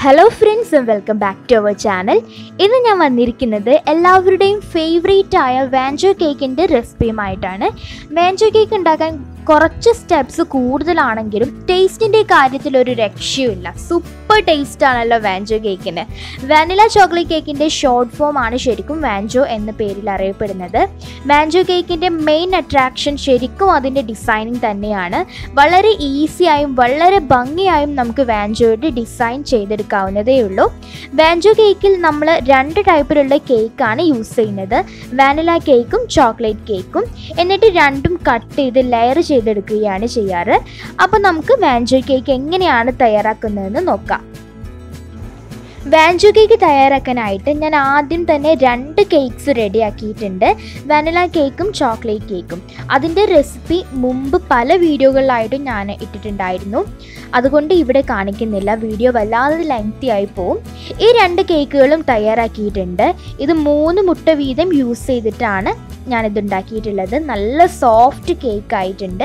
hello friends welcome back to our channel ഇന്ന് ഞാൻ വന്നിരിക്കുന്നത് എല്ലാവരുടെയും ഫേവറേറ്റ് ആയ വാഞ്ചോ കേക്കിൻ്റെ റെസിപ്പിയുമായിട്ടാണ് വാഞ്ചോ കേക്ക് ഉണ്ടാക്കാൻ കുറച്ച് സ്റ്റെപ്സ് കൂടുതലാണെങ്കിലും ടേസ്റ്റിൻ്റെ കാര്യത്തിൽ ഒരു രക്ഷയുമില്ല സൂപ്പർ ടേസ്റ്റ് ആണല്ലോ വാഞ്ചോ കേക്കിന് വാനില ചോക്ലേറ്റ് കേക്കിൻ്റെ ഷോർട്ട് ഫോം ആണ് ശരിക്കും വാഞ്ചോ എന്ന പേരിൽ അറിയപ്പെടുന്നത് വാഞ്ചോ കേക്കിൻ്റെ മെയിൻ അട്രാക്ഷൻ ശരിക്കും അതിൻ്റെ ഡിസൈനിങ് തന്നെയാണ് വളരെ ഈസിയായും വളരെ ഭംഗിയായും നമുക്ക് വാഞ്ചോയുടെ ഡിസൈൻ ചെയ്തെടുക്കാവുന്നതേ ഉള്ളൂ വാഞ്ചോ കേക്കിൽ നമ്മൾ രണ്ട് ടൈപ്പിലുള്ള കേക്കാണ് യൂസ് ചെയ്യുന്നത് വാനില കേക്കും ചോക്ലേറ്റ് കേക്കും എന്നിട്ട് രണ്ടും കട്ട് ചെയ്ത് ലെയർ ചെയ്തെടുക്കുകയാണ് ചെയ്യാറ് അപ്പോൾ നമുക്ക് വാഞ്ചോ കേക്ക് എങ്ങനെയാണ് തയ്യാറാക്കുന്നതെന്ന് നോക്കാം വാഞ്ചോ കേക്ക് തയ്യാറാക്കാനായിട്ട് ഞാൻ ആദ്യം തന്നെ രണ്ട് കേക്ക്സ് റെഡിയാക്കിയിട്ടുണ്ട് വാനില കേക്കും ചോക്ലേറ്റ് കേക്കും അതിൻ്റെ റെസിപ്പി മുമ്പ് പല വീഡിയോകളിലായിട്ടും ഞാൻ ഇട്ടിട്ടുണ്ടായിരുന്നു അതുകൊണ്ട് ഇവിടെ കാണിക്കുന്നില്ല വീഡിയോ വല്ലാതെ ലെങ്തി ആയി പോവും ഈ രണ്ട് കേക്കുകളും തയ്യാറാക്കിയിട്ടുണ്ട് ഇത് മൂന്ന് മുട്ട വീതം യൂസ് ചെയ്തിട്ടാണ് ഞാനിത് ഉണ്ടാക്കിയിട്ടുള്ളത് നല്ല സോഫ്റ്റ് കേക്ക് ആയിട്ടുണ്ട്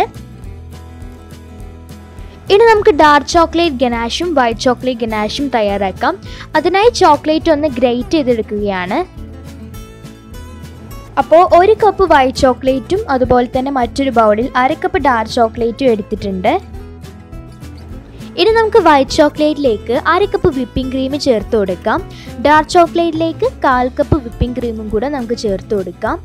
ഇനി നമുക്ക് ഡാർക്ക് ചോക്ലേറ്റ് ഗനാഷും വൈറ്റ് ചോക്ലേറ്റ് ഗനാഷും തയ്യാറാക്കാം അതിനായി ചോക്ലേറ്റ് ഒന്ന് ഗ്രേറ്റ് ചെയ്തെടുക്കുകയാണ് അപ്പോൾ ഒരു കപ്പ് വൈറ്റ് ചോക്ലേറ്റും അതുപോലെ തന്നെ മറ്റൊരു ബൗളിൽ അര കപ്പ് ഡാർക്ക് ചോക്ലേറ്റും എടുത്തിട്ടുണ്ട് ഇനി നമുക്ക് വൈറ്റ് ചോക്ലേറ്റിലേക്ക് അര കപ്പ് വിപ്പിംഗ് ക്രീം ചേർത്ത് കൊടുക്കാം ഡാർക്ക് ചോക്ലേറ്റിലേക്ക് കാൽ കപ്പ് വിപ്പിംഗ് ക്രീമും കൂടെ നമുക്ക് ചേർത്ത് കൊടുക്കാം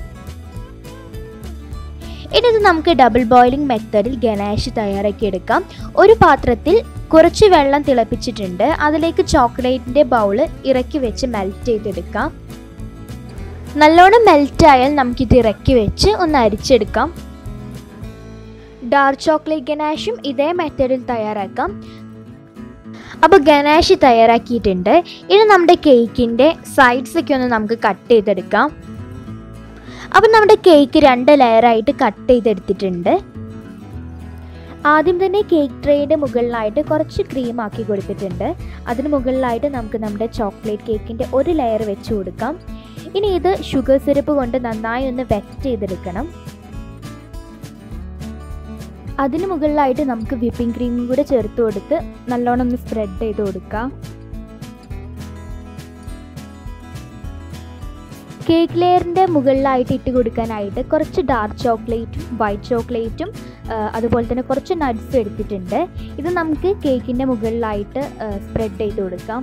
ഇനി ഇത് നമുക്ക് ഡബിൾ ബോയിലിംഗ് മെത്തഡിൽ ഗനാഷ് തയ്യാറാക്കി എടുക്കാം ഒരു പാത്രത്തിൽ കുറച്ച് വെള്ളം തിളപ്പിച്ചിട്ടുണ്ട് അതിലേക്ക് ചോക്ലേറ്റിൻ്റെ ബൗള് ഇറക്കി വെച്ച് മെൽറ്റ് ചെയ്തെടുക്കാം നല്ലോണം മെൽറ്റ് ആയാൽ നമുക്കിത് ഇറക്കി വെച്ച് ഒന്ന് അരിച്ചെടുക്കാം ഡാർക്ക് ചോക്ലേറ്റ് ഗനാഷും ഇതേ മെത്തേഡിൽ തയ്യാറാക്കാം അപ്പോൾ ഗനാഷ് തയ്യാറാക്കിയിട്ടുണ്ട് ഇനി നമ്മുടെ കേക്കിൻ്റെ സൈഡ്സ് ഒക്കെ ഒന്ന് നമുക്ക് കട്ട് ചെയ്തെടുക്കാം അപ്പം നമ്മുടെ കേക്ക് രണ്ട് ലെയറായിട്ട് കട്ട് ചെയ്തെടുത്തിട്ടുണ്ട് ആദ്യം തന്നെ കേക്ക് ട്രേയുടെ മുകളിലായിട്ട് കുറച്ച് ക്രീം ആക്കി കൊടുത്തിട്ടുണ്ട് അതിന് മുകളിലായിട്ട് നമുക്ക് നമ്മുടെ ചോക്ലേറ്റ് കേക്കിൻ്റെ ഒരു ലെയർ വെച്ച് കൊടുക്കാം ഇനി ഇത് ഷുഗർ സിറപ്പ് കൊണ്ട് നന്നായി ഒന്ന് വെറ്റ് ചെയ്തെടുക്കണം അതിന് മുകളിലായിട്ട് നമുക്ക് വിപ്പിംഗ് ക്രീമും കൂടെ ചേർത്ത് കൊടുത്ത് നല്ലോണം ഒന്ന് സ്പ്രെഡ് ചെയ്ത് കൊടുക്കാം കേക്ക് ലെയറിൻ്റെ മുകളിലായിട്ട് ഇട്ട് കൊടുക്കാനായിട്ട് കുറച്ച് ഡാർക്ക് ചോക്ലേറ്റും വൈറ്റ് ചോക്ലേറ്റും അതുപോലെ തന്നെ കുറച്ച് നട്ട്സും എടുത്തിട്ടുണ്ട് ഇത് നമുക്ക് കേക്കിൻ്റെ മുകളിലായിട്ട് സ്പ്രെഡ് ചെയ്ത് കൊടുക്കാം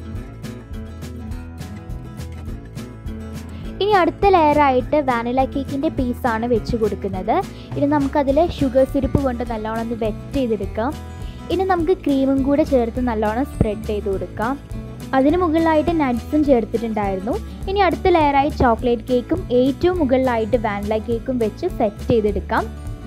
ഇനി അടുത്ത ലെയറായിട്ട് വാനില കേക്കിൻ്റെ പീസാണ് വെച്ച് കൊടുക്കുന്നത് ഇനി നമുക്കതിൽ ഷുഗർ സിറപ്പ് കൊണ്ട് നല്ലോണം ഒന്ന് വെറ്റ് ചെയ്തെടുക്കാം ഇനി നമുക്ക് ക്രീമും കൂടെ ചേർത്ത് നല്ലോണം സ്പ്രെഡ് ചെയ്ത് കൊടുക്കാം അതിന് മുകളിലായിട്ട് നട്ട്സും ചേർത്തിട്ടുണ്ടായിരുന്നു ഇനി അടുത്ത ലെയറായി ചോക്ലേറ്റ് കേക്കും ഏറ്റവും മുകളിലായിട്ട് വാനില കേക്കും വെച്ച് സെറ്റ് ചെയ്തെടുക്കാം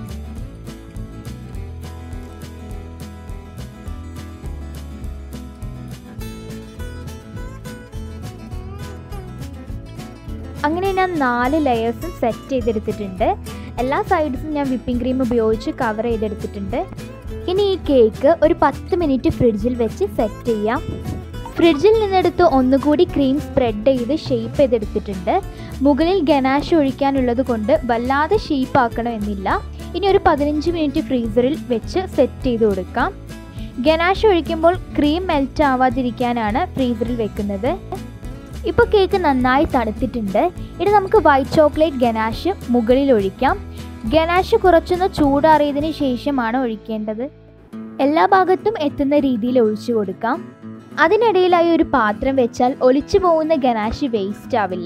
അങ്ങനെ ഞാൻ നാല് ലെയേഴ്സും സെറ്റ് ചെയ്തെടുത്തിട്ടുണ്ട് എല്ലാ സൈഡ്സും ഞാൻ വിപ്പിംഗ് ക്രീം ഉപയോഗിച്ച് കവർ ചെയ്തെടുത്തിട്ടുണ്ട് ഇനി ഈ കേക്ക് ഒരു പത്ത് മിനിറ്റ് ഫ്രിഡ്ജിൽ വെച്ച് സെറ്റ് ചെയ്യാം ഫ്രിഡ്ജിൽ നിന്നെടുത്ത് ഒന്നുകൂടി ക്രീം സ്പ്രെഡ് ചെയ്ത് ഷേപ്പ് ചെയ്തെടുത്തിട്ടുണ്ട് മുകളിൽ ഗനാഷ് ഒഴിക്കാനുള്ളത് കൊണ്ട് വല്ലാതെ ഷേപ്പ് ആക്കണമെന്നില്ല ഇനി ഒരു പതിനഞ്ച് മിനിറ്റ് ഫ്രീസറിൽ വെച്ച് സെറ്റ് ചെയ്ത് കൊടുക്കാം ഗനാഷ് ഒഴിക്കുമ്പോൾ ക്രീം മെൽറ്റ് ആവാതിരിക്കാനാണ് ഫ്രീസറിൽ വെക്കുന്നത് ഇപ്പോൾ കേക്ക് നന്നായി തണുത്തിട്ടുണ്ട് ഇനി നമുക്ക് വൈറ്റ് ചോക്ലേറ്റ് ഗനാഷ് മുകളിൽ ഒഴിക്കാം ഗനാഷ് കുറച്ചൊന്ന് ചൂടാറിയതിന് ശേഷമാണ് ഒഴിക്കേണ്ടത് എല്ലാ ഭാഗത്തും എത്തുന്ന രീതിയിൽ ഒഴിച്ചു കൊടുക്കാം അതിനിടയിലായി ഒരു പാത്രം വെച്ചാൽ ഒലിച്ചു പോകുന്ന ഗനാഷ് വേസ്റ്റ് ആവില്ല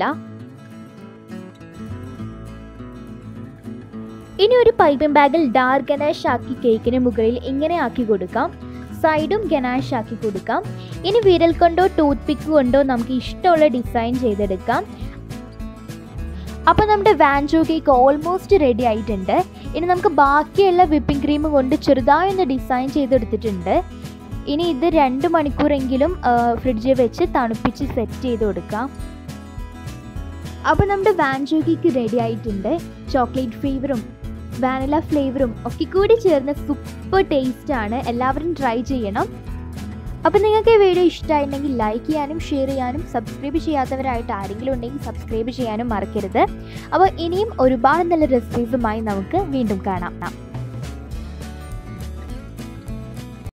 ഇനി ഒരു പൈപ്പിംഗ് ബാഗിൽ ഡാർക്ക് ഗനാഷ് ആക്കി കേക്കിന് മുകളിൽ ഇങ്ങനെ ആക്കി കൊടുക്കാം സൈഡും ഗനാഷ് ആക്കി കൊടുക്കാം ഇനി വിരൽ കൊണ്ടോ ടൂത്ത് പിക്ക് കൊണ്ടോ നമുക്ക് ഇഷ്ടമുള്ള ഡിസൈൻ ചെയ്തെടുക്കാം അപ്പോൾ നമ്മുടെ വാൻജോ കേക്ക് ഓൾമോസ്റ്റ് റെഡി ആയിട്ടുണ്ട് ഇനി നമുക്ക് ബാക്കിയുള്ള വിപ്പിംഗ് ക്രീം കൊണ്ട് ചെറുതായി ഒന്ന് ഡിസൈൻ ചെയ്തെടുത്തിട്ടുണ്ട് ഇനി ഇത് രണ്ട് മണിക്കൂറെങ്കിലും ഫ്രിഡ്ജിൽ വെച്ച് തണുപ്പിച്ച് സെറ്റ് ചെയ്ത് കൊടുക്കാം അപ്പോൾ നമ്മുടെ വാൻജോ കേക്ക് റെഡി ആയിട്ടുണ്ട് ചോക്ലേറ്റ് ഫ്ലേവറും വാനില ഫ്ലേവറും ഒക്കെ കൂടി ചേർന്ന സൂപ്പർ ടേസ്റ്റ് ആണ് എല്ലാവരും ട്രൈ ചെയ്യണം അപ്പോൾ നിങ്ങൾക്ക് ഈ വീഡിയോ ഇഷ്ടമായിട്ടുണ്ടെങ്കിൽ ലൈക്ക് ചെയ്യാനും ഷെയർ ചെയ്യാനും സബ്സ്ക്രൈബ് ചെയ്യാത്തവരായിട്ട് ആരെങ്കിലും ഉണ്ടെങ്കിൽ സബ്സ്ക്രൈബ് ചെയ്യാനും മറക്കരുത് അപ്പോൾ ഇനിയും ഒരുപാട് നല്ല റെസിപ്പീസുമായി നമുക്ക് വീണ്ടും കാണാം